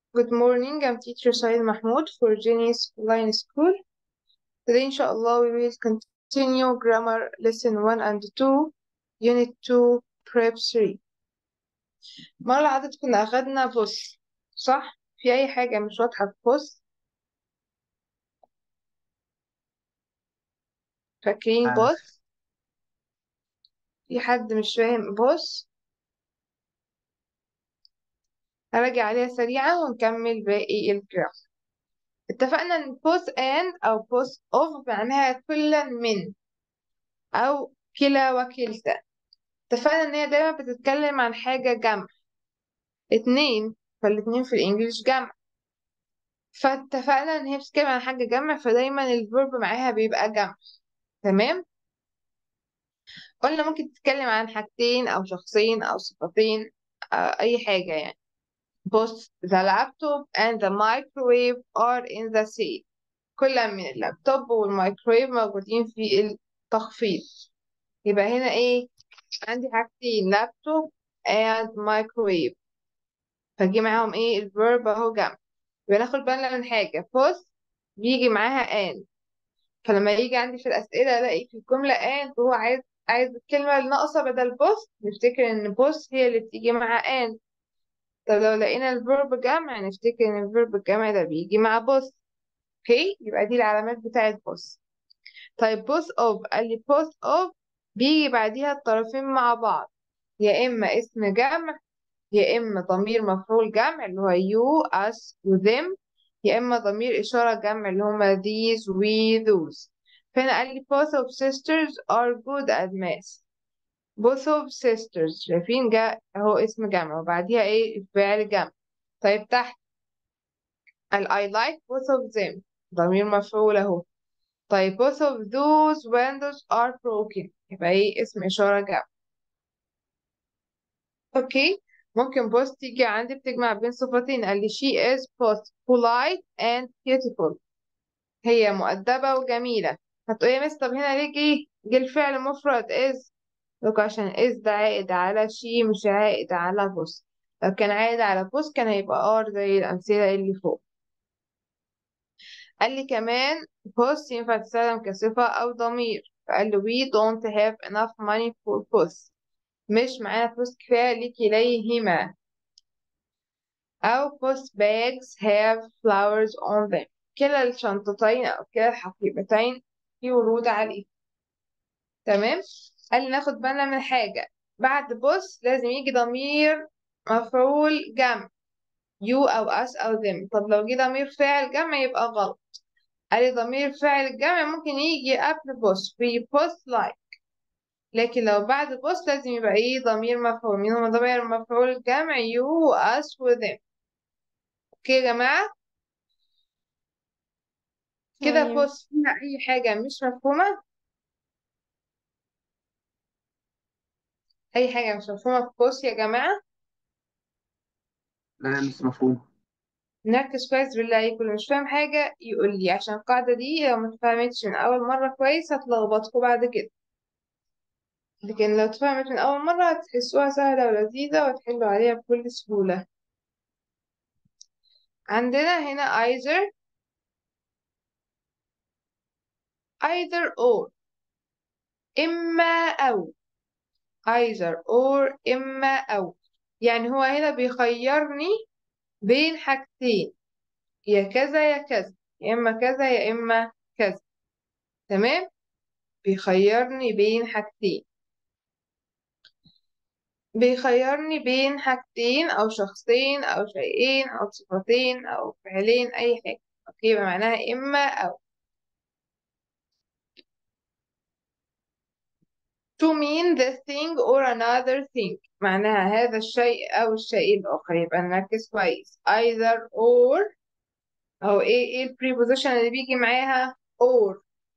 Good morning, I'm teacher Said Mahmoud for Jenny's Line School. Today, inshallah, we will continue grammar lesson 1 and 2, unit 2, prep 3. المرة اللي عدت كنا أخدنا بوس صح؟ في أي حاجة مش واضحة في بوس؟ فاكرين آه. بوس؟ في حد مش فاهم بوس؟ هراجع عليها سريعا ونكمل باقي الجرام اتفقنا ان بوس and أو بوس of معناها كلا من أو كلا وكلتا اتفقنا ان هي دايما بتتكلم عن حاجة جمع اتنين فالاتنين في الانجليش جمع فاتفقنا ان هي بتتكلم عن حاجة جمع فدايما الفيرب معاها بيبقى جمع تمام قلنا ممكن تتكلم عن حاجتين او شخصين او صفتين آه اي حاجة يعني بص the laptop and the microwave are in the sale كل من اللابتوب والميكرويف موجودين في التخفيض يبقى هنا ايه عندي حاجتين لابتوب and microwave فجي معاهم ايه الفيرب اهو جمع يبقى ناخد بالنا من حاجة post بيجي معاها and فلما يجي عندي في الأسئلة ألاقي في الجملة and وهو عايز عايز الكلمة اللي ناقصة بدل post نفتكر إن post هي اللي بتيجي مع and طب لو لقينا الفيرب جمع نفتكر إن الفيرب الجمع ده بيجي مع post اوكي يبقى دي العلامات بتاعت post طيب post of قال لي post of بيجي بعديها الطرفين مع بعض يا إما اسم جمع يا إما ضمير مفعول جمع اللي هو you us وذم يا إما ضمير إشارة جمع اللي هما these we those فهنا قال لي both of sisters are good at math both of sisters شايفين جاء أهو اسم جمع وبعديها إيه فعل جمع طيب تحت قال I like both of them ضمير مفعول أهو طيب both of those windows are broken يبقى إيه اسم إشارة جمع أوكي ممكن both تيجي عندي بتجمع بين صفتين قال لي she is both polite and beautiful هي مؤدبة وجميلة هتقولي يا مس طب هنا ليه جه جه الفعل مفرد is لك عشان is ده عائد على she مش عائد على both لو كان عائد على both كان هيبقى are زي الأمثلة اللي فوق قال لي كمان both ينفع تستخدم كصفة أو ضمير فقال له we don't have enough money for both مش معانا فلوس كفاية لكليهما أو both bags have flowers on them كلا الشنطتين أو كلا الحقيبتين في ورود عليه تمام قال لي ناخد بالنا من حاجة بعد بص لازم يجي ضمير مفعول جمع you أو us أو them طب لو جه ضمير فاعل جمع يبقى غلط قال لي ضمير فاعل الجمع ممكن يجي قبل بص في post like لكن لو بعد بص لازم يبقى ايه ضمير مفعول مين هما ضمير مفعول الجمع you us و them اوكي يا جماعة كده أيوة. بص فيها أي حاجة مش مفهومة أي حاجة مش مفهومة في بص يا جماعة لا مش مفهوم نركز كويس بالله عليكم اللي مش فاهم حاجة يقول لي عشان القاعدة دي لو ما اتفهمتش من أول مرة كويس هتلخبطكوا بعد كده لكن لو اتفهمت من أول مرة هتحسوها سهلة ولذيذة وتحلوا عليها بكل سهولة عندنا هنا either either or إما أو either or إما أو يعني هو هنا بيخيرني بين حاجتين يا كذا يا كذا يا إما كذا يا إما كذا تمام بيخيرني بين حاجتين بيخيرني بين حاجتين أو شخصين أو شيئين أو صفتين أو فعلين أي حاجة أوكي يبقى معناها إما أو to mean the thing or another thing معناها هذا الشيء أو الشيء الآخر يبقى نركز كويس either or أو إيه إيه ال preposition اللي بيجي معاها or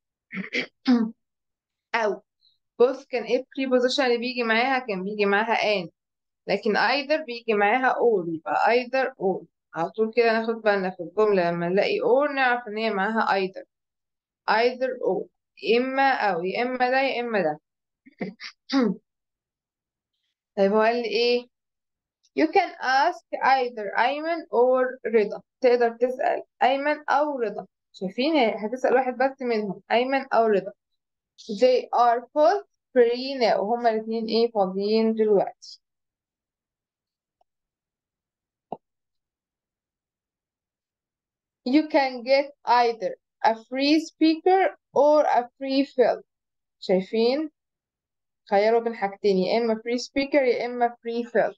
أو بص كان إيه ال preposition اللي بيجي معاها كان بيجي معاها and لكن either بيجي معاها or يبقى either or على طول كده ناخد بالنا في الجملة لما نلاقي or نعرف إن هي معاها either either or إما أو يا إما ده يا إما ده طيب هو قال لي إيه You can ask either أيمن or رضا تقدر تسأل أيمن أو رضا شايفين هتسأل واحد بس منهم أيمن أو رضا They are both free now هما الاتنين ايه فاضيين دلوقتي You can get either a free speaker or a free film شايفين خيروا بين حاجتين يا إما free speaker يا إما free film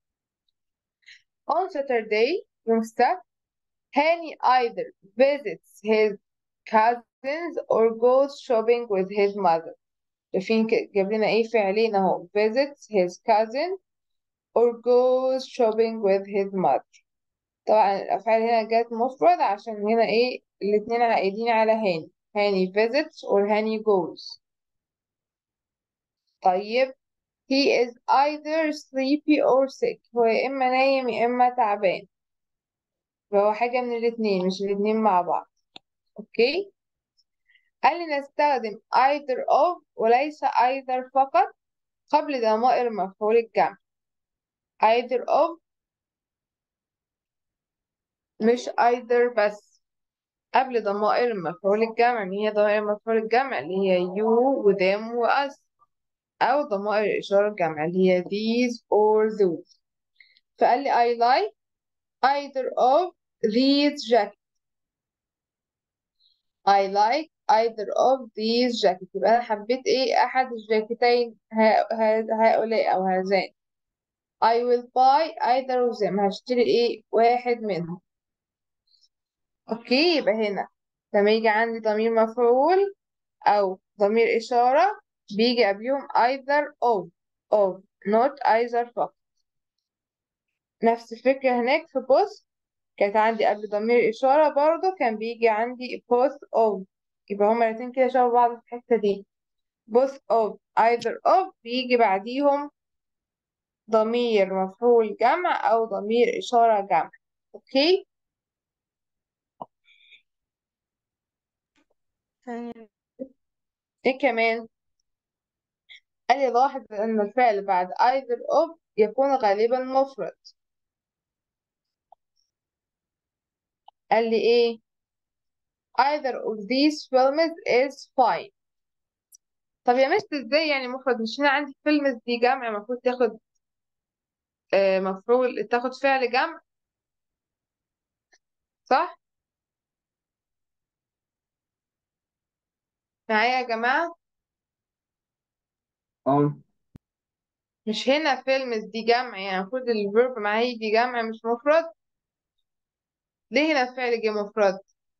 On Saturday يوم السبت Hani either visits his cousins or goes shopping with his mother شايفين ك- جاب لنا ايه فعلين اهو visits his cousin or goes shopping with his mother طبعا الأفعال هنا جت مفرد عشان هنا ايه الاتنين عائدين على هاني هاني visits or هاني goes طيب he is either sleepy or sick هو يا إما نايم يا إما تعبان فهو حاجة من الاتنين مش الاتنين مع بعض اوكي قال لي نستخدم either of وليس either فقط قبل ضمائر مفعول الجمع either of مش either بس قبل ضمائر مفعول الجمع مين هي ضمائر مفعول الجمع اللي هي you و them و us أو ضمائر إشارة الجمع اللي هي these or those فقال لي I like either of these jackets I like either of these jackets يبقى أنا حبيت إيه أحد الجاكيتين ها- ها- هؤلاء أو هذان I will buy either of them هشتري إيه واحد منهم أوكي يبقى هنا لما يجي عندي ضمير مفعول أو ضمير إشارة بيجي قبلهم either of of not either فقط نفس الفكرة هناك في both كانت عندي قبل ضمير إشارة برضو كان بيجي عندي both of يبقى هما الاتنين كده شبه بعض في الحتة دي both of either of بيجي بعديهم ضمير مفعول جمع أو ضمير إشارة جمع أوكي إيه كمان قال لي لاحظ أن الفعل بعد either of يكون غالبا مفرد قال لي إيه either of these films is fine طب يا مست ازاي يعني مفرد مش هنا عندي فيلمز دي جمع المفروض تاخد آه مفعول تاخد فعل جمع صح معايا يا جماعة اه مش هنا فيلمز دي جمع يعني المفروض الفيرب معاه يجي جمع مش مفرد ليه هنا الفعل جه مفرد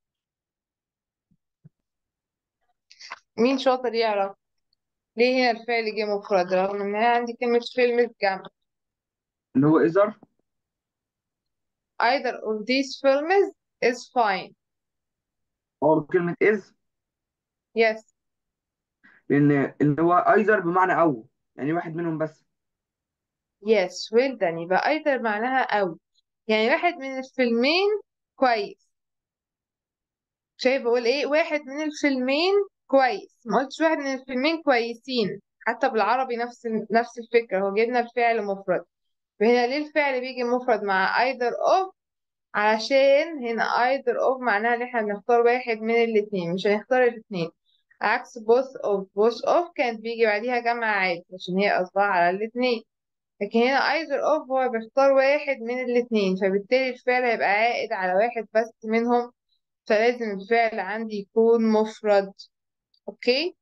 مين شاطر يعرف ليه هنا الفعل جه مفرد رغم ان انا عندي كلمة فيلمز جمع اللي هو إذر either of these films is fine اه كلمة إذ yes لأن اللي هو أيذر بمعنى أو يعني واحد منهم بس yes well done يبقى either معناها أو يعني واحد من الفيلمين كويس شايف بقول ايه واحد من الفيلمين كويس ما قلتش واحد من الفيلمين كويسين حتى بالعربي نفس نفس الفكرة هو جبنا الفعل مفرد فهنا ليه الفعل بيجي مفرد مع either of علشان هنا either of معناها ان احنا بنختار واحد من الاتنين مش هنختار الاتنين عكس both of both of كانت بيجي بعديها جمع عادي عشان هي قصدها على الاتنين لكن هنا either of هو بيختار واحد من الاتنين فبالتالي الفعل هيبقى عائد على واحد بس منهم فلازم الفعل عندي يكون مفرد اوكي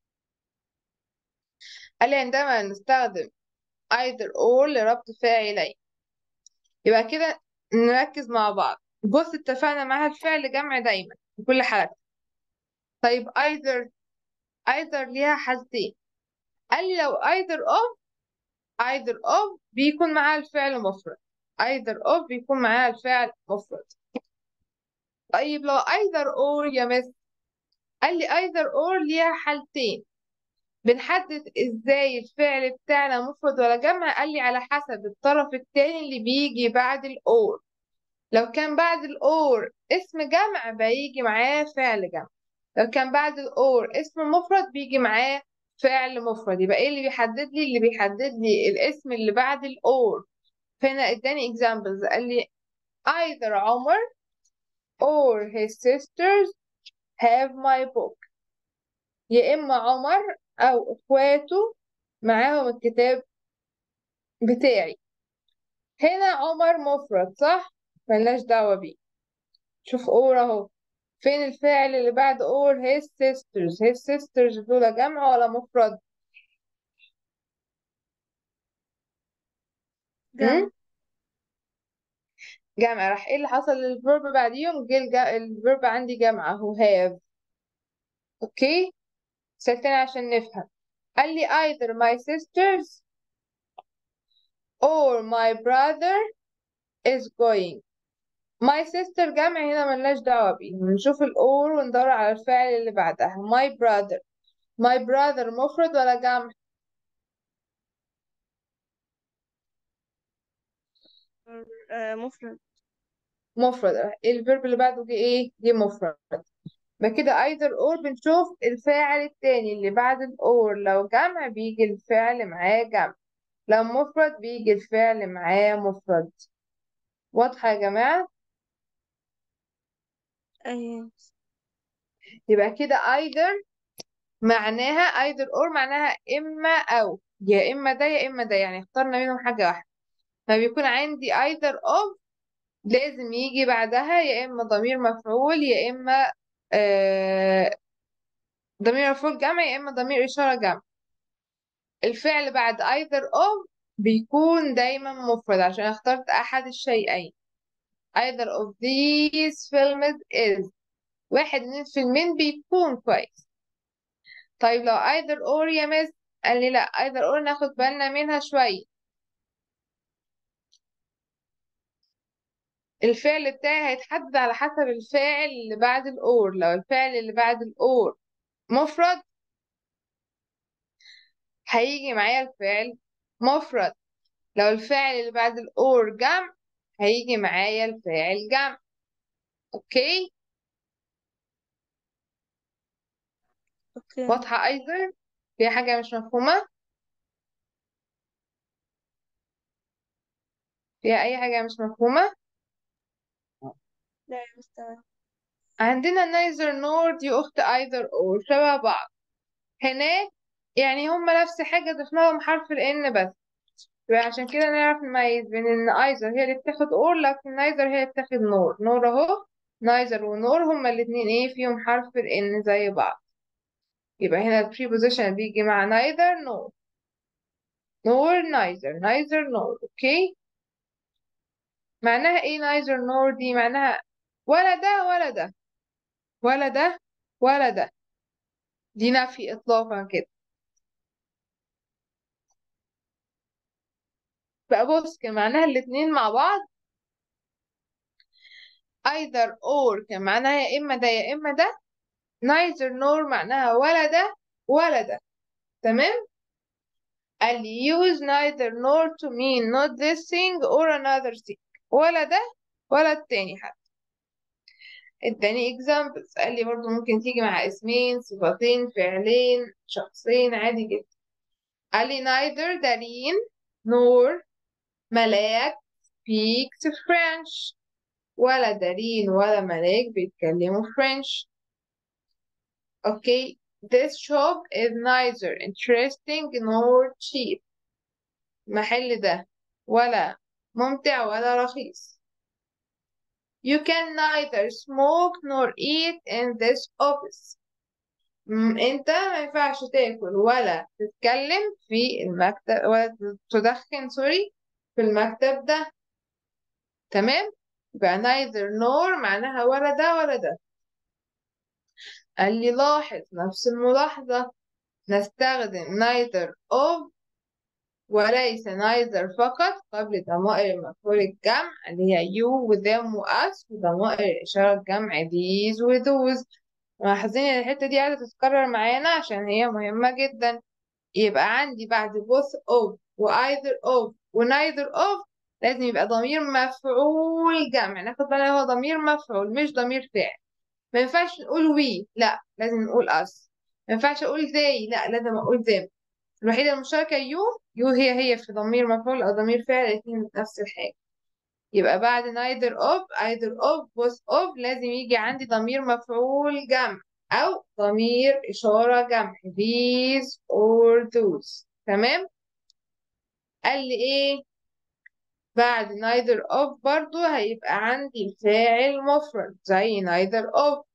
قال لي عندما نستخدم either or لربط فاعلين يبقى كده نركز مع بعض بص اتفقنا معاها الفعل جمع دايما في كل حالة طيب either either ليها حالتين قال لي لو either of either of بيكون معاها الفعل مفرد either of بيكون معاها الفعل مفرد طيب لو either or يا مس قال لي either or ليها حالتين بنحدد ازاي الفعل بتاعنا مفرد ولا جمع قال لي على حسب الطرف التاني اللي بيجي بعد الأور لو كان بعد الأور اسم جمع بيجي معاه فعل جمع لو كان بعد الأور اسم مفرد بيجي معاه فعل مفرد يبقى ايه اللي بيحدد لي اللي بيحدد لي الاسم اللي بعد الأور فهنا اداني examples قال لي either عمر or his sisters have my book يا إما عمر أو إخواته معاهم الكتاب بتاعي هنا عمر مفرد صح؟ ملناش دعوة بيه شوف اور اهو فين الفاعل اللي بعد اور his sisters his sisters دول جمع ولا مفرد؟ جمع هم؟ جمع راح ايه اللي حصل للفيرب بعديهم جه الج- الفيرب عندي جمع اهو have اوكي سألتني عشان نفهم قال لي either my sisters or my brother is going my sister جمع هنا ملناش دعوة بيه نشوف الأور وندور على الفعل اللي بعدها my brother my brother مفرد ولا جمع آه، مفرد مفرد الفيرب اللي بعده جه ايه جه مفرد يبقى كده either or بنشوف الفاعل التاني اللي بعد الأور لو جمع بيجي الفعل معاه جمع لو مفرد بيجي الفعل معاه مفرد واضحة يا جماعة أيوة يبقى كده either معناها either or معناها إما أو يا إما ده يا إما ده يعني اخترنا منهم حاجة واحدة فبيكون عندي either of لازم يجي بعدها يا إما ضمير مفعول يا إما آه ضمير مفعول جمع يا إما ضمير إشارة جمع الفعل بعد either of بيكون دايما مفرد عشان اخترت أحد الشيئين either of these films is واحد من الفيلمين بيكون كويس طيب لو either or يا مس قال لي لا either or ناخد بالنا منها شوية الفعل بتاعي هيتحدد على حسب الفاعل اللي بعد الأور لو الفعل اللي بعد الأور مفرد هيجي معايا الفعل مفرد لو الفاعل اللي بعد الأور جمع هيجي معايا الفاعل جمع أوكي أوكي واضحة أيضا في حاجة مش مفهومة فيها أي حاجة مش مفهومة لا يا بس تمام عندنا neither nor دي أخت either or شبه بعض هناك يعني هما نفس حاجة ضفنا لهم حرف ال N بس يبقى عشان كده نعرف نميز بين ان either هي اللي بتاخد or لكن neither هي اللي بتاخد nor nor اهو neither و nor هما الاتنين ايه فيهم حرف ال N زي بعض يبقى هنا ال preposition بيجي مع neither nor nor neither neither nor اوكي معناها ايه neither nor دي معناها ولا ده ولا ده ولا ده ولا ده دي نفي اطلاقا كده بقى بص كان معناها الاتنين مع بعض either or كان معناها يا اما ده يا اما ده neither nor معناها ولا ده ولا ده تمام قال لي use neither nor to mean not this thing or another thing ولا ده ولا التاني حتى اداني examples قال لي برضو ممكن تيجي مع اسمين صفتين فعلين شخصين عادي جدا قال لي neither دارين nor ملاك speaks French ولا دارين ولا ملاك بيتكلموا French Okay, this shop is neither interesting nor cheap. المحل ده ولا ممتع ولا رخيص. You can neither smoke nor eat in this office. م- انت ما ينفعش تاكل ولا تتكلم في المكتب ولا تدخن سوري في المكتب ده تمام يبقى neither nor معناها ولا ده ولا ده قال لي لاحظ نفس الملاحظة نستخدم neither of وليس neither فقط قبل ضمائر المفعول الجمع اللي هي you و them و us وضمائر الإشارة الجمع these و those ملاحظين إن الحتة دي عايزة تتكرر معانا عشان هي مهمة جدا يبقى عندي بعد both of و either of و neither of لازم يبقى ضمير مفعول جمع ناخد بالنا هو ضمير مفعول مش ضمير فاعل ما ينفعش نقول we لا لازم نقول us ما ينفعش اقول they لا لازم اقول them الوحيدة المشتركة يو يو هي هي في ضمير مفعول أو ضمير فاعل الاتنين نفس الحاجة يبقى بعد neither of either of both of لازم يجي عندي ضمير مفعول جمع أو ضمير إشارة جمع these or those تمام قال لي إيه بعد neither of برضو هيبقى عندي الفاعل مفرد زي neither of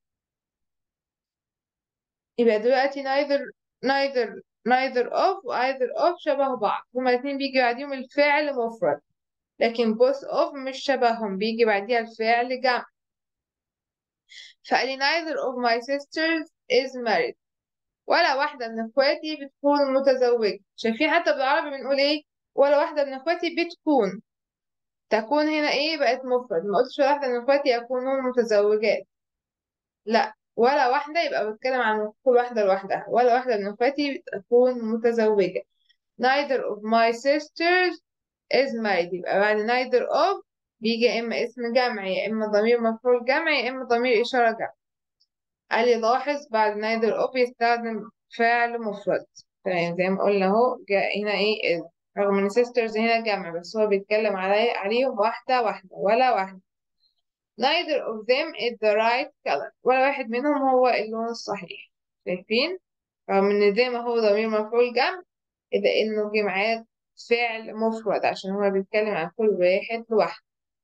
يبقى دلوقتي neither neither neither of و either of شبه بعض هما الاتنين بيجي بعديهم الفعل مفرد لكن both of مش شبههم بيجي بعديها الفعل جمع فقال لي neither of my sisters is married ولا واحدة من اخواتي بتكون متزوجة شايفين حتى بالعربي بنقول ايه ولا واحدة من اخواتي بتكون تكون هنا ايه بقت مفرد ما قلتش ولا واحدة من اخواتي يكونون متزوجات لا ولا واحدة يبقى بتكلم عن كل واحدة لوحدها ولا واحدة من اخواتي تكون متزوجة neither of my sisters is married يبقى بعد neither of بيجي يا إما اسم جمع يا إما ضمير مفعول جمع يا إما ضمير إشارة جمع قال لي لاحظ بعد neither of يستخدم فعل مفرد تمام زي ما قلنا اهو جاء هنا ايه is رغم ان sisters هنا جمع بس هو بيتكلم علي عليهم واحدة واحدة ولا واحدة neither of them is the right color ولا واحد منهم هو اللون الصحيح شايفين رغم ان زي ما هو ضمير مفعول جمع إذا إنه جه معاه فعل مفرد عشان هو بيتكلم عن كل واحد لوحده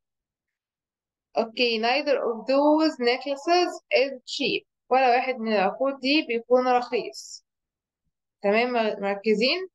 اوكي neither of those necklaces is cheap ولا واحد من العقود دي بيكون رخيص تمام مركزين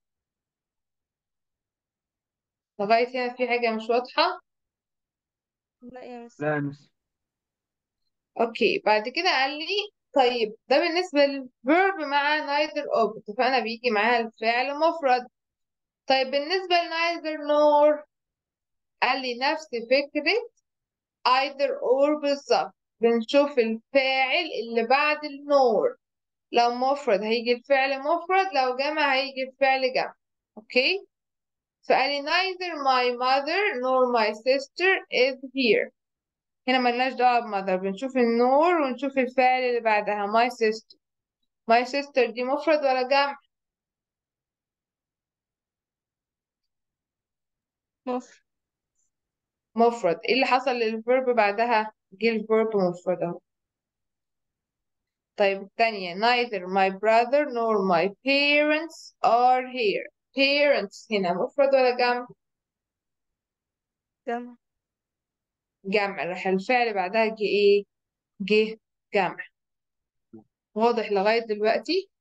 لغاية هنا في حاجة مش واضحة لا يا مس لا يا مس اوكي بعد كده قال لي طيب ده بالنسبة للverb مع neither of اتفقنا بيجي معاها الفعل مفرد طيب بالنسبة ل neither nor قال لي نفس فكرة either or بالظبط بنشوف الفاعل اللي بعد النور لو مفرد هيجي الفعل مفرد لو جمع هيجي الفعل جمع اوكي فقال لي neither my mother nor my sister is here هنا ملناش دعوة بمother بنشوف النور ونشوف الفعل اللي بعدها my sister my sister دي مفرد ولا جمع مفرد مفرد ايه اللي حصل للفيرب بعدها جه الفيرب مفرد اهو طيب الثانية neither my brother nor my parents are here parents هنا مفرد ولا جمع جمع جمع راح الفعل بعدها جه ايه جه جمع واضح لغاية دلوقتي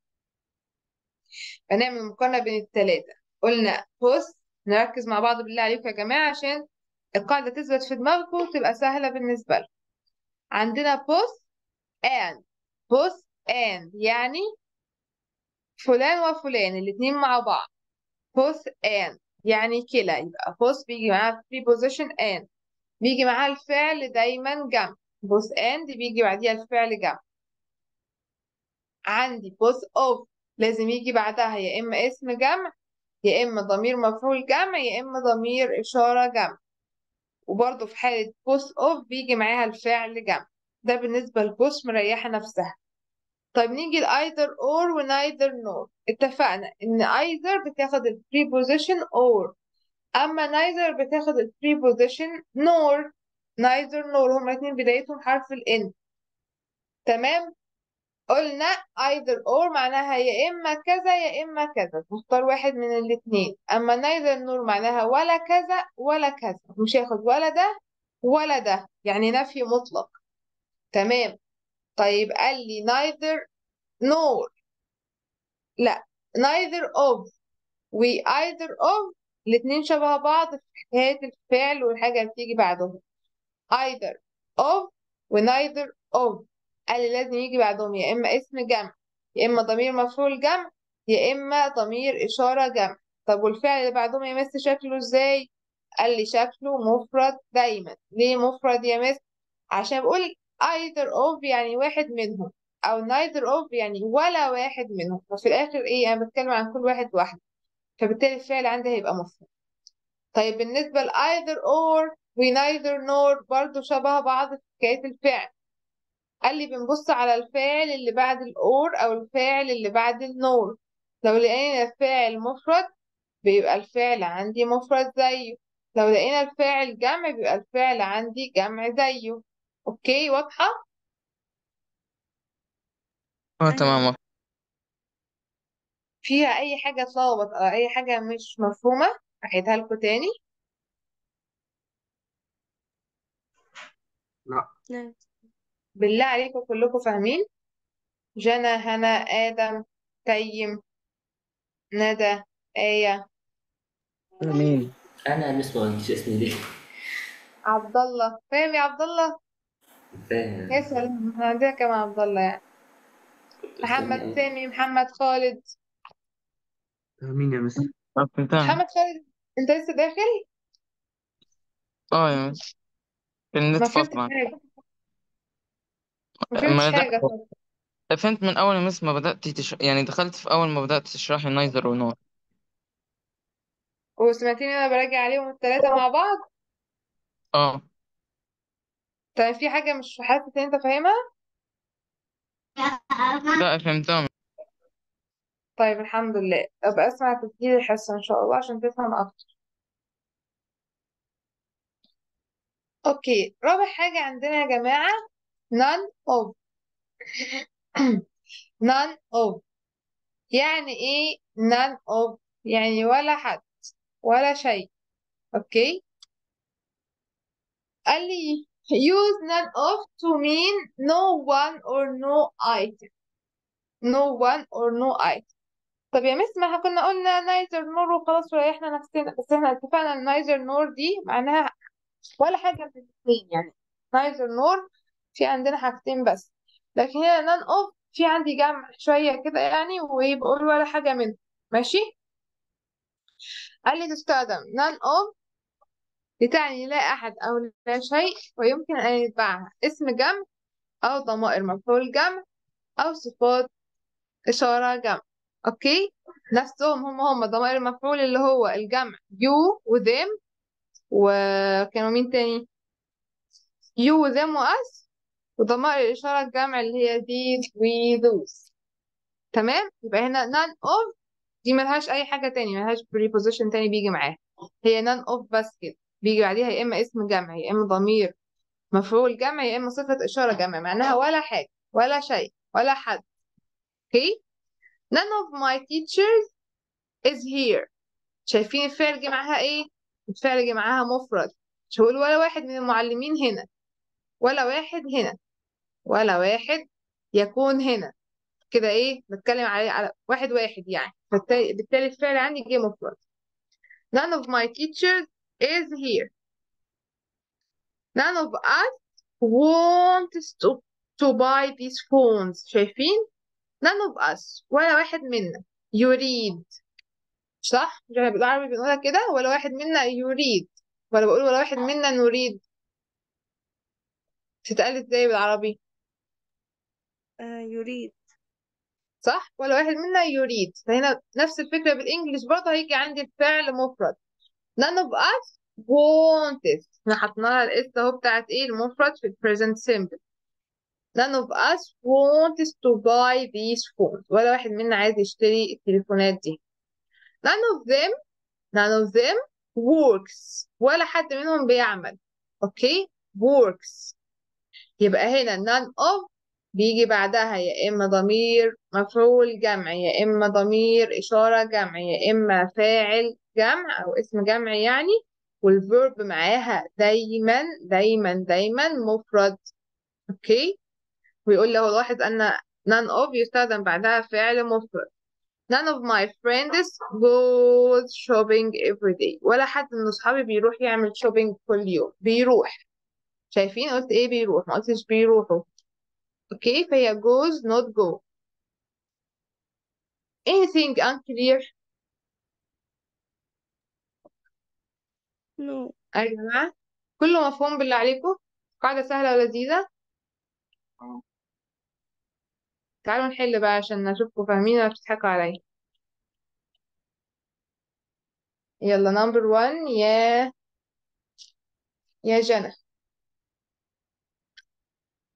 هنعمل مقارنة بين الثلاثة قلنا بص نركز مع بعض بالله عليكم يا جماعة عشان القاعدة تثبت في دماغكم وتبقى سهلة بالنسبة لكم عندنا both and both and يعني فلان وفلان الاتنين مع بعض both and يعني كلا يبقى both بيجي معاها preposition and بيجي معاها الفعل دايما جمع both and بيجي بعديها الفعل جمع عندي both of لازم يجي بعدها يا إما اسم جمع يا إما ضمير مفعول جمع يا إما ضمير إشارة جمع وبرضه في حالة both of بيجي معاها الفعل جمع ده بالنسبة لبوث مريحة نفسها طيب نيجي ل either or و neither nor اتفقنا إن either بتاخد ال preposition or أما neither بتاخد ال preposition nor neither nor هما الاتنين بدايتهم حرف ال N تمام قلنا either or معناها يا إما كذا يا إما كذا تختار واحد من الاتنين أما neither nor معناها ولا كذا ولا كذا مش هياخد ولا ده ولا ده يعني نفي مطلق تمام طيب قال لي neither nor لا neither of و either of الاتنين شبه بعض في حكاية الفعل والحاجة اللي بتيجي بعدهم either of و neither of قال لي لازم يجي بعدهم يا إما اسم جمع يا إما ضمير مفعول جمع يا إما ضمير إشارة جمع طب والفعل اللي بعدهم يا مس شكله إزاي؟ قال لي شكله مفرد دايما ليه مفرد يا مس؟ عشان بقول either of يعني واحد منهم أو neither of يعني ولا واحد منهم ففي الآخر إيه أنا بتكلم عن كل واحد واحد فبالتالي الفعل عندي هيبقى مفرد طيب بالنسبة ل either or و neither nor برضو شبه بعض في حكاية الفعل قال لي بنبص على الفاعل اللي بعد الأور أو الفاعل اللي بعد النور لو لقينا الفاعل مفرد بيبقى الفعل عندي مفرد زيه لو لقينا الفاعل جمع بيبقى الفعل عندي جمع زيه اوكي واضحة اه تمام فيها اي حاجة اتلخبط او اي حاجة مش مفهومة اعيدها لكم تاني لا لا بالله عليكم كلكم فاهمين جنى هنا آدم تيم ندى آية مين انا لسه ما قلتش اسمي ليه عبد الله فاهم يا عبد الله فاهم يا سلام احنا عندنا كم عبد الله يعني محمد استني. سامي محمد خالد مين يا مستر آه، فهمتها محمد خالد انت لسه داخل اه يا مس ما النت فهمتش فاصل حاجة ما ما فهمتش أنا حاجة ده- خالص فهمت من أول مس ما بدأت تش... يعني دخلت في أول ما بدأت تشرحي نايذر ونور وسمعتني انا براجع عليهم الثلاثة مع بعض اه طيب في حاجة مش حاسس ان انت فاهمها لا فهمتها طيب الحمد لله ابقى اسمع تسجيل الحصة ان شاء الله عشان تفهم اكتر اوكي رابع حاجة عندنا يا جماعة none of none of يعني ايه none of يعني ولا حد ولا شيء اوكي قال لي use none of to mean no one or no item no one or no item طب يا مس ما احنا كنا قلنا neither nor وخلاص وريحنا نفسنا بس احنا اتفقنا ان neither nor دي معناها ولا حاجة من الاثنين يعني neither nor في عندنا حاجتين بس لكن هنا none of في عندي جمع شوية كده يعني ويبقول ولا حاجة منهم ماشي قال لي تستخدم none of لتعني لا أحد أو لا شيء ويمكن أن يتبعها اسم جمع أو ضمائر مفعول جمع أو صفات إشارة جمع أوكي نفسهم هم هم ضمائر المفعول اللي هو الجمع you و them وكانوا مين تاني you و them و us وضمائر الإشارة الجمع اللي هي these we those تمام يبقى هنا none of دي ملهاش أي حاجة تاني ملهاش preposition تاني بيجي معاها هي none of بس كده بيجي بعديها يا إما اسم جمع يا إما ضمير مفعول جمع يا إما صفة إشارة جمع معناها ولا حاجة ولا شيء ولا حد اوكي none of my teachers is here شايفين الفعل جه معاها ايه الفعل جه معاها مفرد مش هقول ولا واحد من المعلمين هنا ولا واحد هنا ولا واحد يكون هنا كده ايه بتكلم على على واحد واحد يعني فبالتالي بالتالي الفعل عندي جه مفرد none of my teachers is here none of us wants to to buy these phones شايفين none of us ولا واحد منا يريد صح مش احنا بالعربي بنقولها كده ولا واحد منا يريد ولا بقول ولا واحد منا نريد تتقال ازاي بالعربي آه يريد صح ولا واحد منا يريد فهنا نفس الفكرة بالانجلش برضه هيجي عندي الفعل مفرد none of us wanted احنا حطينا لها الاس اهو بتاعت ايه المفرد في present simple none of us wanted to buy these phones ولا واحد منا عايز يشتري التليفونات دي none of them none of them works ولا حد منهم بيعمل اوكي works يبقى هنا none of بيجي بعدها يا إما ضمير مفعول جمع يا إما ضمير إشارة جمع يا إما فاعل جمع أو اسم جمع يعني والفيرب معاها دايما دايما دايما مفرد أوكي ويقول له لاحظ أن none of يستخدم بعدها فعل مفرد none of my friends goes shopping every day ولا حد من أصحابي بيروح يعمل shopping كل يوم بيروح شايفين قلت إيه بيروح ما قلتش بيروحوا اوكي فهي goes not go anything unclear no يا جماعة كله مفهوم بالله عليكم قاعدة سهلة ولذيذة تعالوا نحل بقى عشان نشوفكم فاهمين ولا بتضحكوا عليا يلا نمبر 1 يا يا جنى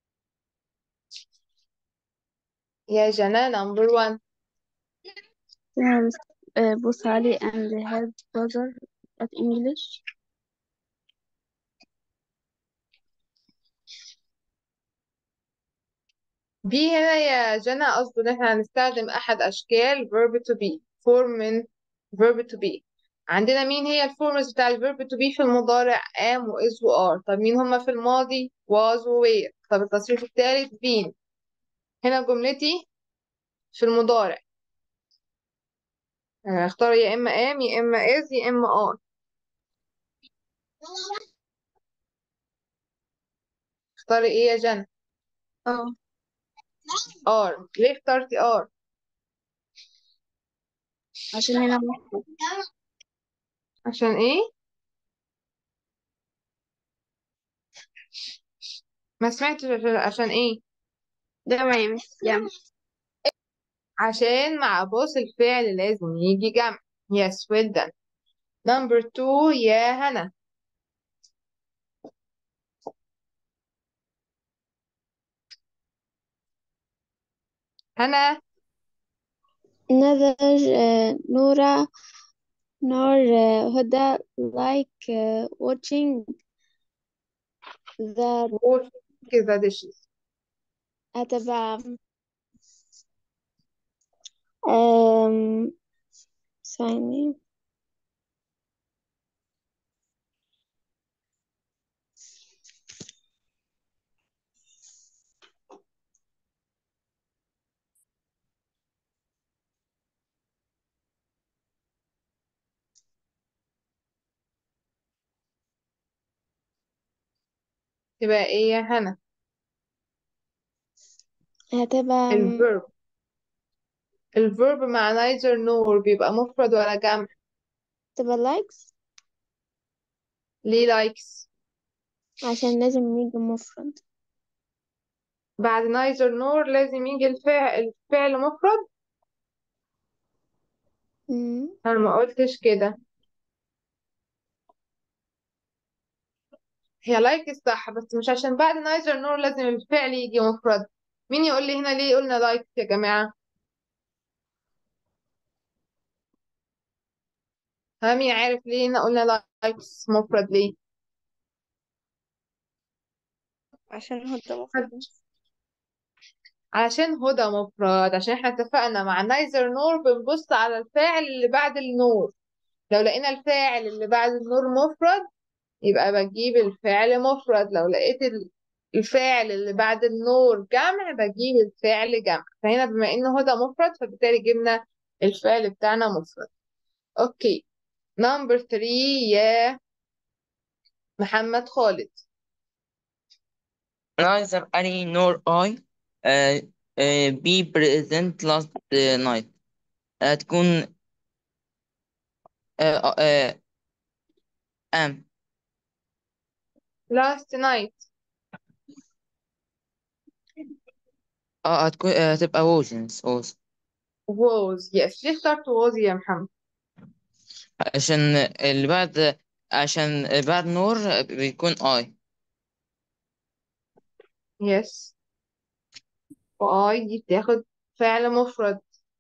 يا جنى نمبر 1 تمام uh, both Ali and his brother at English بي هنا يا جنى قصده ان احنا هنستخدم احد اشكال verb to be form من verb to be عندنا مين هي الفورمز بتاع الverb to be في المضارع am و is و are طب مين هما في الماضي was و were طب التصريف الثالث been هنا جملتي في المضارع آه، اختار يا اما am يا اما is يا اما are اختاري ايه يا جنى اه are ليه اخترتي are عشان هنا مفرد عشان ايه ما سمعتش عشان, عشان ايه جمع يا مس جمع عشان مع بوس الفعل لازم يجي جمع yes well done number two يا هنا هنا neither uh, Nora nor uh, Huda like uh, watching the wash the dishes أتبع um, ثانية تبقى ايه يا هنا هتبقى الverb الverb مع neither nor بيبقى مفرد ولا جمع هتبقى likes ليه likes عشان لازم يجي مفرد بعد neither nor لازم يجي الفعل الفعل مفرد مم. انا ما قلتش كده هي like صح بس مش عشان بعد neither nor لازم الفعل يجي مفرد مين يقول لي هنا ليه قلنا like يا جماعة ها مين عارف ليه هنا قلنا likes مفرد ليه عشان هدى مفرد علشان هدى مفرد عشان احنا اتفقنا مع neither nor بنبص على الفاعل اللي بعد النور لو لقينا الفاعل اللي بعد النور مفرد يبقى بجيب الفعل مفرد لو لقيت ال- الفاعل اللي بعد النور جمع بجيب الفعل جمع فهنا بما انه هدى مفرد فبالتالي جبنا الفعل بتاعنا مفرد اوكي نمبر 3 يا محمد خالد neither Ali nor I uh, uh, be present last uh, night هتكون uh, uh, am last night اه هتكون آه، هتبقى was was was yes ليه اخترت was يا محمد عشان اللي بعد عشان بعد نور بيكون I yes واي دي بتاخد فعل مفرد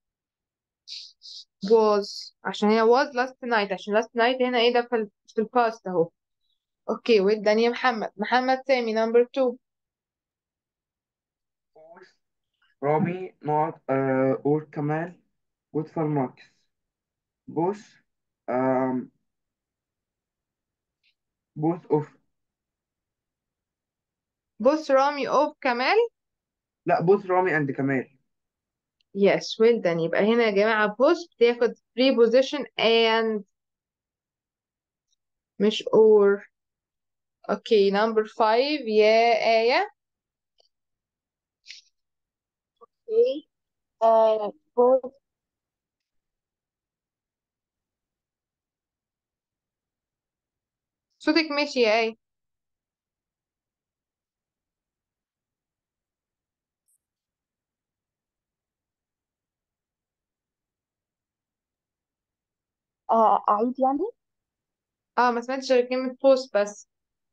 was عشان هي was last night عشان last night هنا ايه ده في ال في الباست اهو اوكي والدنيا محمد محمد سامي نمبر 2 رامي نقط آه اور كمال وادفع ماركس بوس آم بوث اوف بص رامي اوف كمال لا بوث رامي اند كمال yes well done يبقى هنا يا جماعة بوس بتاخد preposition and مش or اوكي نمبر 5 يا آية Okay. Uh, both صوتك ماشي يا آية uh, أعيد يعني اه ما سمعتش غير كلمة بوست بس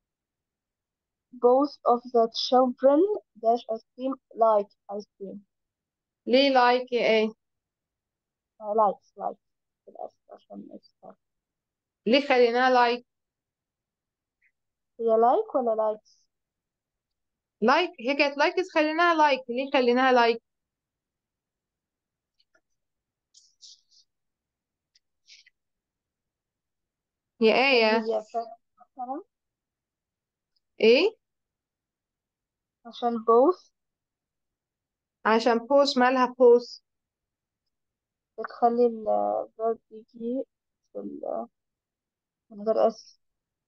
both of the children dash ice cream like ice cream ليه لايك يا آية لايكس لايكس بالأس عشان إس ليه خليناها لايك هي لايك ولا لايكس لايك هي كانت لايكس خليناها لايك ليه خليناها لايك يا آية هي فعلا مثلا ايه عشان بوث عشان بوس مالها بوس بتخلي الفيرب يجي في ال- من غير اس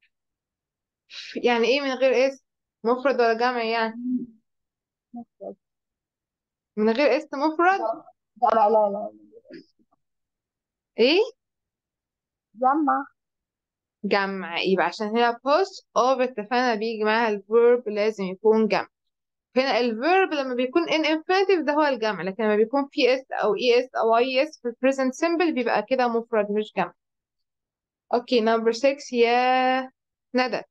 يعني ايه من غير اس مفرد ولا جمع يعني مفرد من غير اس مفرد لا لا لا لا ايه جمع جمع يبقى عشان هي بوس اوف اتفقنا بيجي معاها الفيرب لازم يكون جمع هنا الفيرب لما بيكون in infinitive ده هو الجمع لكن لما بيكون في اس او اي اس او اي اس في present simple بيبقى كده مفرد مش جمع اوكي نمبر 6 يا ندى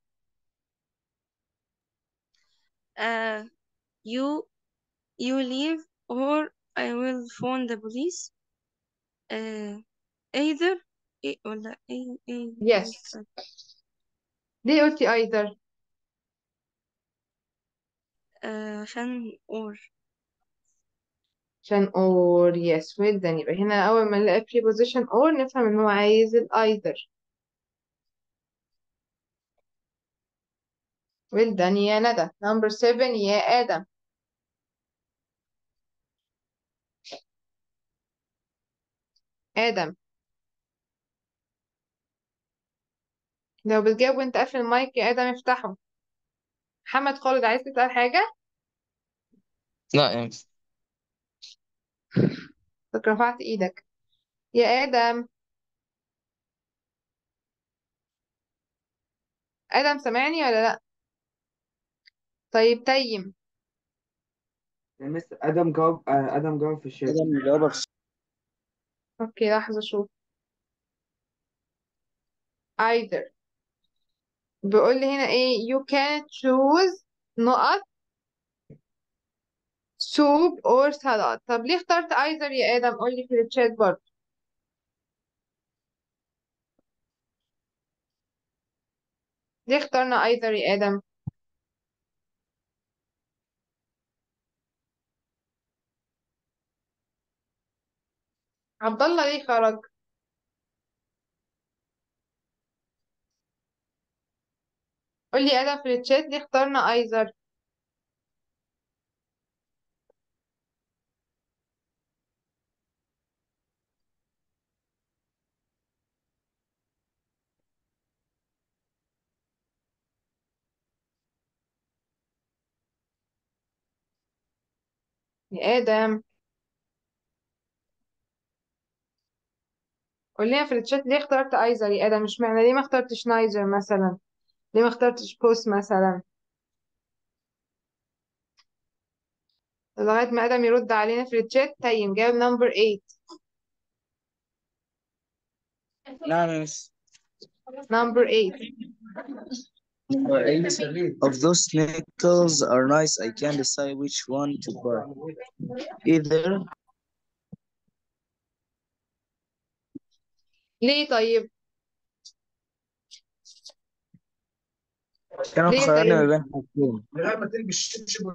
uh, you you leave or I will phone the police uh, either إيه ولا إيه إيه yes ليه قلتي either آه عشان or عشان or yes well done يبقى هنا أول ما نلاقي preposition or نفهم إن هو عايز ال either well done يا ندى number 7 يا آدم آدم لو بتجاوب وانت قافل المايك يا آدم افتحه محمد خالد عايز تسأل حاجة لا يعني فك رفعت ايدك يا آدم آدم سامعني ولا لأ طيب تيم يا مستر ادم جاوب آه، ادم جاوب في الشات ادم جاوبها في اوكي لحظة شوف either بيقول لي هنا ايه you can choose نقط soup or salad طب ليه اخترت either يا آدم قول لي في الشات برضه ليه اخترنا either يا آدم عبد الله ليه خرج قول لي يا آدم في الشات ليه اخترنا either يا آدم قول لنا في الشات ليه اخترت either يا آدم مش معنى ليه ما اخترتش neither مثلا ليه ما اخترتش both مثلا لغاية ما آدم يرد علينا في الشات تيم جاوب نمبر 8 نعم يا مس نمبر 8 Of those nickels are nice, I can't decide which one to buy. Either ليه طيب كانوا ليه خيرني ما طيب بين حاجتين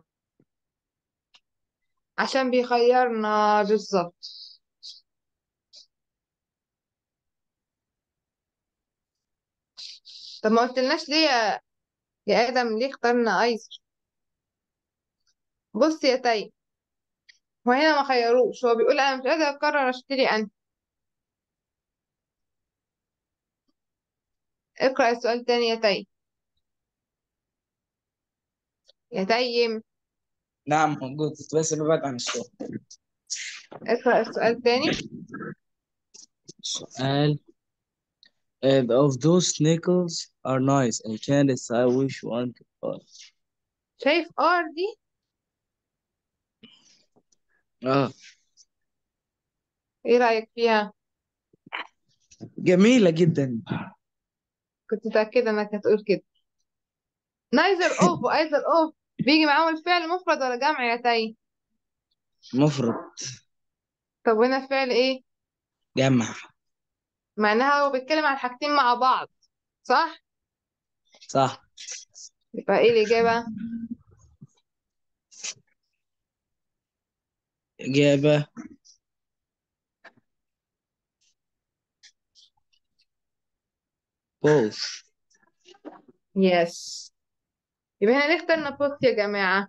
عشان بيخيرنا بالظبط طب ما قلتلناش ليه يا يا آدم ليه اخترنا ايسر بص يا تيم هو هنا ما خيروش هو بيقول انا مش قادر اقرر اشتري انهي اقرأ السؤال تاني يا تيم يا تيم نعم موجود بس ببعد عن الصوت اقرأ السؤال تاني سؤال uh, of those nickels are nice I can't decide which one to buy شايف ار دي اه ايه رأيك فيها جميلة جدا كنت متأكدة انك هتقول كده neither of و either of بيجي معاهم الفعل مفرد ولا جمع يا تيم مفرد طب هنا الفعل ايه جمع معناها هو بيتكلم عن حاجتين مع بعض صح صح يبقى ايه الإجابة إجابة both يس يبقى هنا نختار نبوت يا جماعة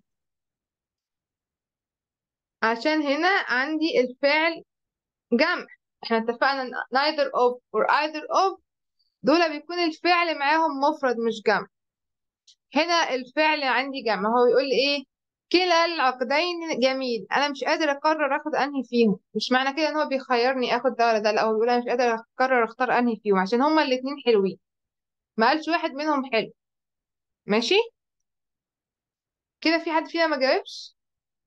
عشان هنا عندي الفعل جمع احنا اتفقنا ان neither of or either of دول بيكون الفعل معاهم مفرد مش جمع هنا الفعل عندي جمع هو يقول لي ايه كلا العقدين جميل انا مش قادر اقرر اخد انهي فيهم مش معنى كده ان هو بيخيرني اخد ده ولا ده لا هو بيقول انا مش قادر اقرر اختار انهي فيهم عشان هما الاتنين حلوين ما قالش واحد منهم حلو ماشي كده في حد فينا ما جاوبش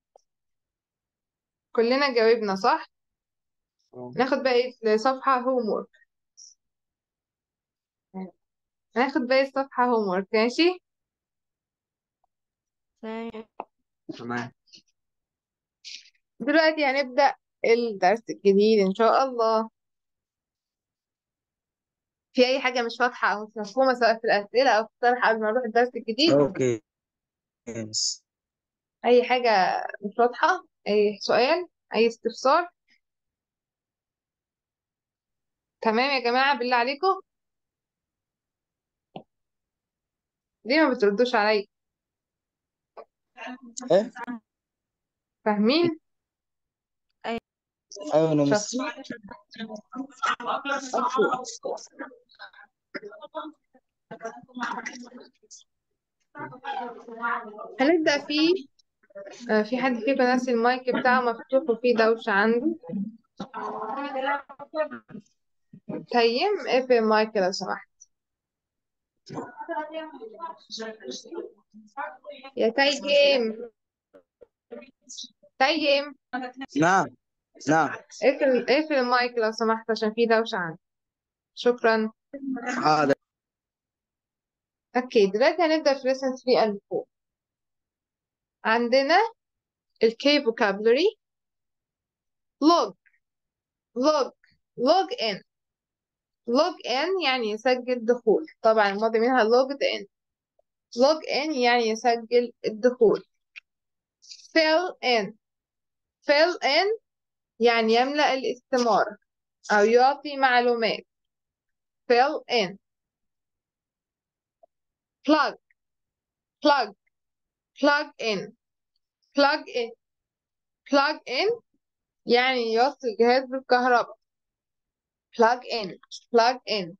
كلنا جاوبنا صح ناخد باقي الصفحة هوم هناخد باقي الصفحة هوم ماشي تمام تمام دلوقتي هنبدأ الدرس الجديد إن شاء الله في أي حاجة مش واضحة أو مش مفهومة سواء في الأسئلة أو في الشرح قبل ما نروح الدرس الجديد أوكي يس أي حاجة مش واضحة أي سؤال أي استفسار تمام يا جماعة بالله عليكم ليه ما بتردوش عليا إيه فاهمين أيوة أنا شخص مس هنبدأ فيه آه، في حد فيكم ناسي المايك بتاعه مفتوح وفيه دوشة عنده تيم اقفل المايك لو سمحت يا تيم تيم نعم نعم اقفل اقفل المايك لو سمحت عشان فيه دوشة عنده شكرا حاضر اوكي دلوقتي هنبدأ في lesson 3 and 4 عندنا ال K vocabulary log log log in log in يعني يسجل دخول طبعا الماضي منها logged in log in يعني يسجل الدخول fill in fill in يعني يملأ الاستمارة أو يعطي معلومات fill in plug plug plug in plug in plug in يعني يوصل الجهاز بالكهرباء plug in plug in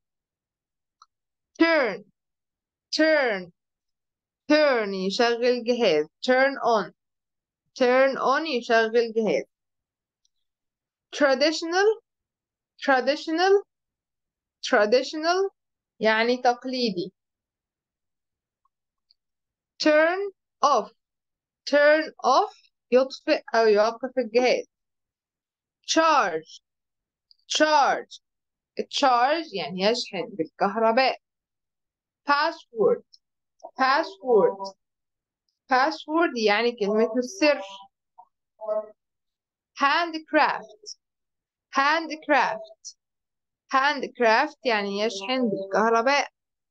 turn turn turn يشغل جهاز turn on turn on يشغل جهاز traditional traditional traditional يعني تقليدي turn off turn off يطفئ أو يوقف الجهاز charge charge charge يعني يشحن بالكهرباء password password password يعني كلمة السر handcraft handcraft handcraft يعني يشحن بالكهرباء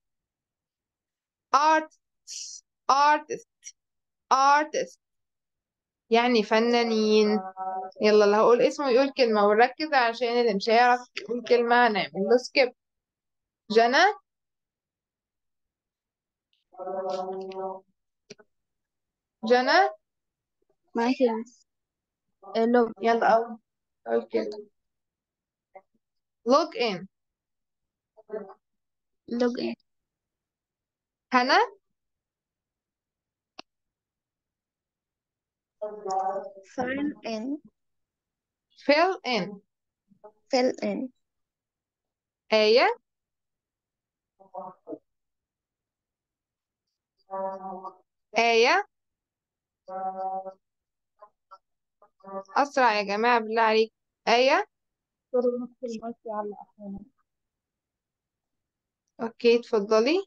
artists artist artist يعني فنانين يلا اللي هقول اسمه يقول كلمة ونركز عشان اللي مش هيعرف يقول كلمة هنعمل له سكيب جنى جنى معاكي يا مس لوج يلا أول أول كلمة log in لوج ان هنا sign in, fill in fill in, آية آية أسرع يا جماعة بالله عليك آية أوكي اتفضلي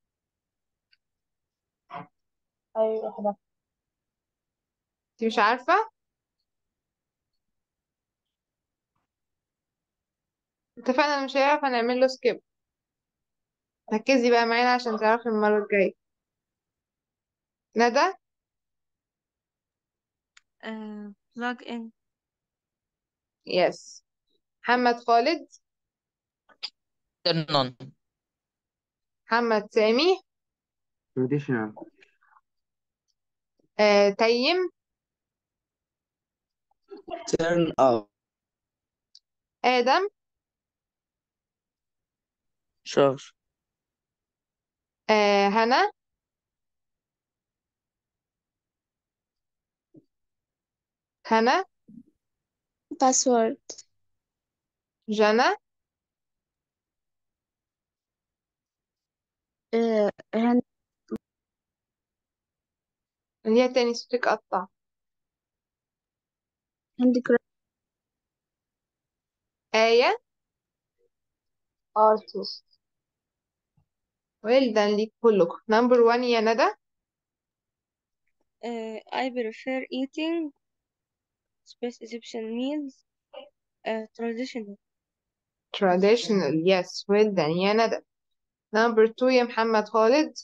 أيوة انت مش عارفة اتفقنا مش هيعرف هنعمل له سكيب ركزي بقى معانا عشان تعرفي المرة الجاية ندى آه plug in يس محمد خالد turn on محمد سامي traditional آه تيم turn up آدم charge آه هنا هنا password جنى آه hand ليها تاني صوتك قطع handicraft آية artist well done ليك كلكم number one يا ندى آه I prefer eating space Egyptian meals آه traditional traditional yes well done يا ندى number two يا محمد خالد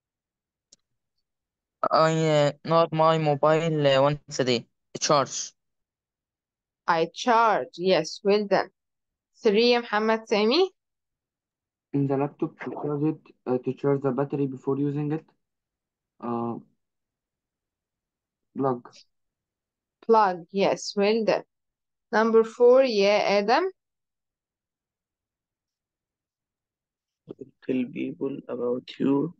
I uh, not my mobile uh, once a day charge I charge yes well done three يا محمد سامي in the laptop to charge it uh, to charge the battery before using it uh, plug plug yes well done number four يا آدم tell people about you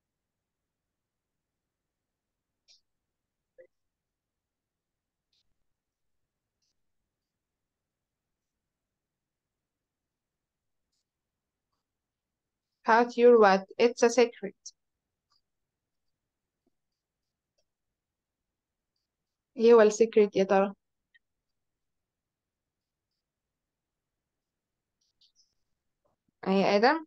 about your what it's a secret ايه هو السيكريت يا ترى يا آدم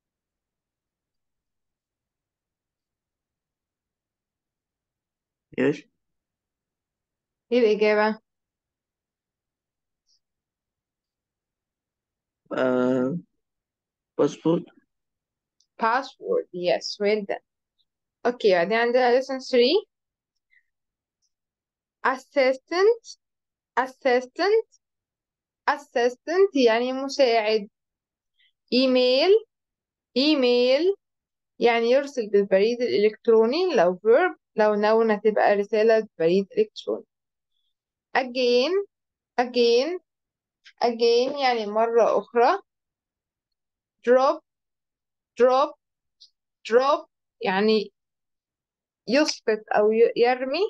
yes ايه الإجابة uh, passport password yes well done اوكي بعدين عندنا lesson 3 assistant assistant assistant يعني مساعد ايميل ايميل يعني يرسل بالبريد الإلكتروني لو verb لو noun هتبقى رسالة بريد إلكتروني again again again يعني مرة أخرى drop drop drop يعني يسقط أو ي- يرمي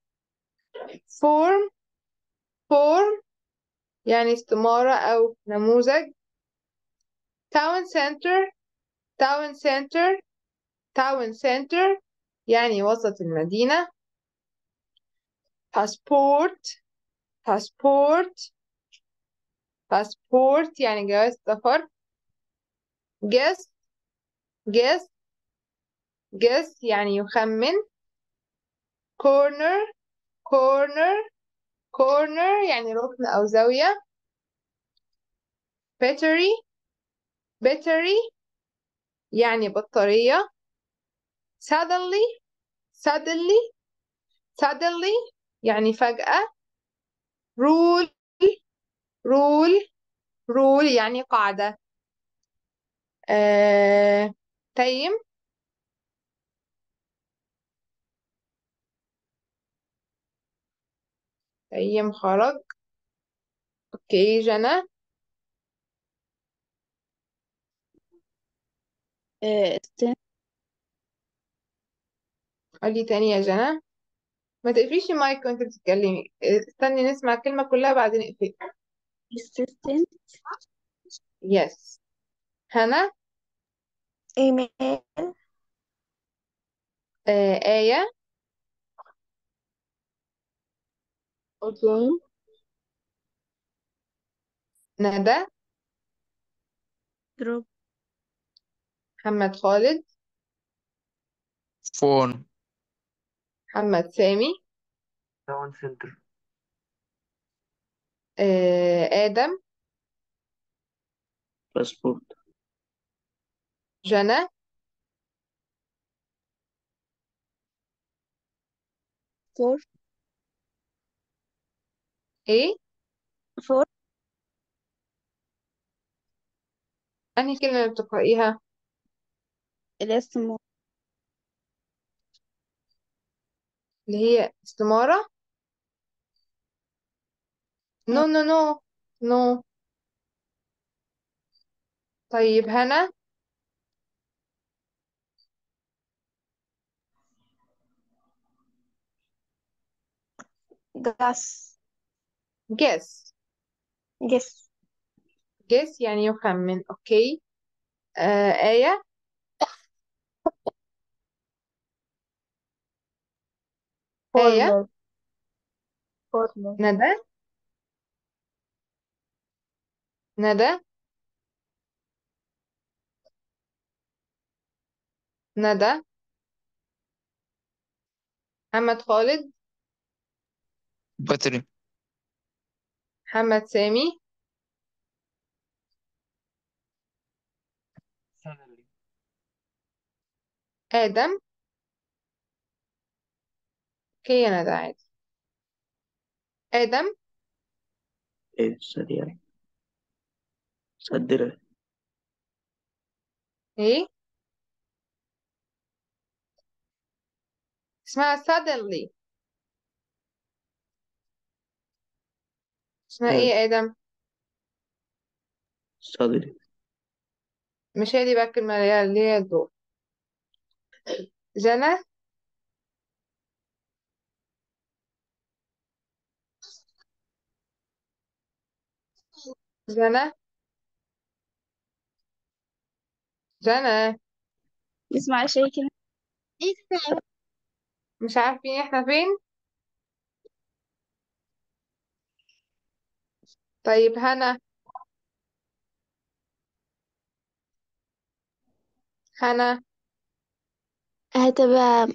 form form يعني استمارة أو نموذج town center town center town center يعني وسط المدينة passport passport passport يعني جواز سفر guess guess guess يعني يخمن corner corner corner يعني ركن أو زاوية battery battery يعني بطارية suddenly suddenly suddenly يعني فجأة rule rule rule يعني قاعدة آه... تيم تيم خرج اوكي جنى آه stand قولي تاني يا جنى ما تقفليش المايك وانت بتتكلمي استني نسمع الكلمة كلها بعدين اقفلي assistant يس هنا email آه... آية again ندى drop محمد خالد phone محمد سامي town center آه... آدم باسبورت جنى فور ايه فور انهي كلمة اللي بتقرأيها الاسم اللي هي استمارة نو نو نو نو طيب هنا جاس guess جس guess يعني يخمن اوكي آه آية آية فورمال فورمال ندى ندى ندى محمد خالد باتري محمد سامي آدم اوكي يا ندى عادي آدم ايه سريع صدرها ايه اسمها suddenly اسمها ايه ايه يا آدم صدري مش هي دي بقى الكلمة اللي هي اللي هي الدور جنى جنى جنى اسمع شيء كده مش عارفين احنا فين طيب هنا هنا هتبقى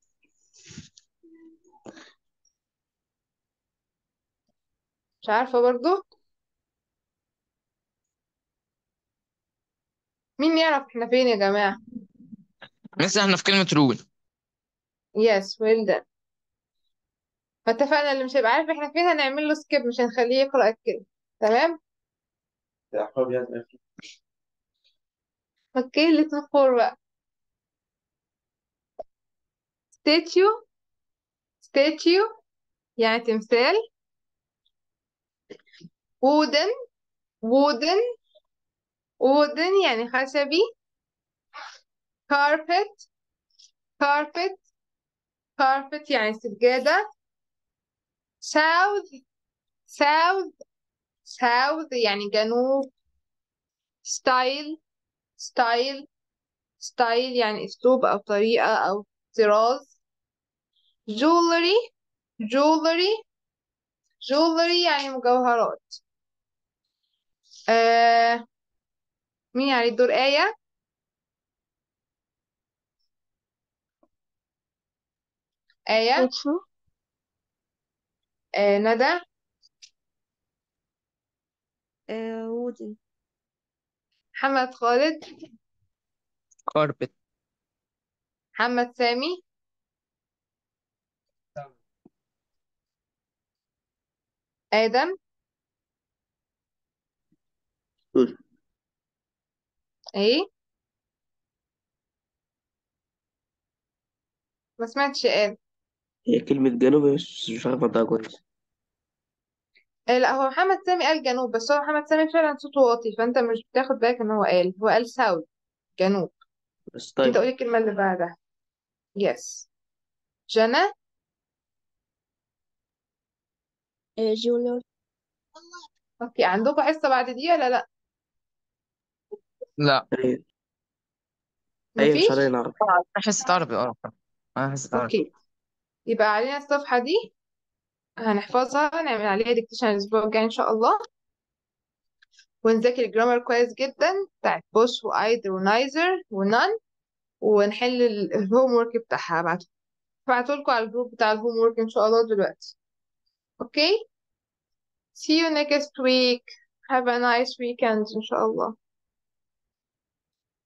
مش عارفة برضو مين يعرف احنا فين يا جماعة لسه احنا في كلمة رول يس ويل دان فاتفقنا اللي مش هيبقى عارف احنا فين هنعمل له سكيب مش هنخليه يقرأ الكلمة تمام اوكي اللي فور بقى statue statue يعني تمثال wooden wooden wooden يعني خشبي carpet carpet carpet يعني سجادة south south south يعني جنوب style style style يعني أسلوب أو طريقة أو طراز jewelry jewelry jewelry يعني مجوهرات آه مين يعني الدور آية آية تيتشو آه ندى آه وودن محمد خالد كاربت محمد سامي آدم قول. ايه ما سمعتش آدم هي كلمة جنوب بس مش عارف انطقها كويس آه لا هو محمد سامي قال جنوب بس هو محمد سامي فعلا صوته واطي فانت مش بتاخد بالك ان هو قال هو قال ساوث جنوب بس انت طيب قولي الكلمة اللي بعدها يس جنى جولر اوكي عندكم حصة بعد دي ولا لا لا ايوه ايوه مش مفيش علينا عربي حصة عربي اه اه حصة عربي اوكي يبقى علينا الصفحة دي هنحفظها نعمل عليها ديكتيشن الأسبوع الجاي إن شاء الله ونذاكر الجرامر كويس جدا بتاعت بوس وأيدر ونايزر ونان ونحل الهوم ورك بتاعها هبعته هبعتهولكوا على الجروب بتاع الهوم ورك إن شاء الله دلوقتي اوكي see you next week have a nice weekend إن شاء الله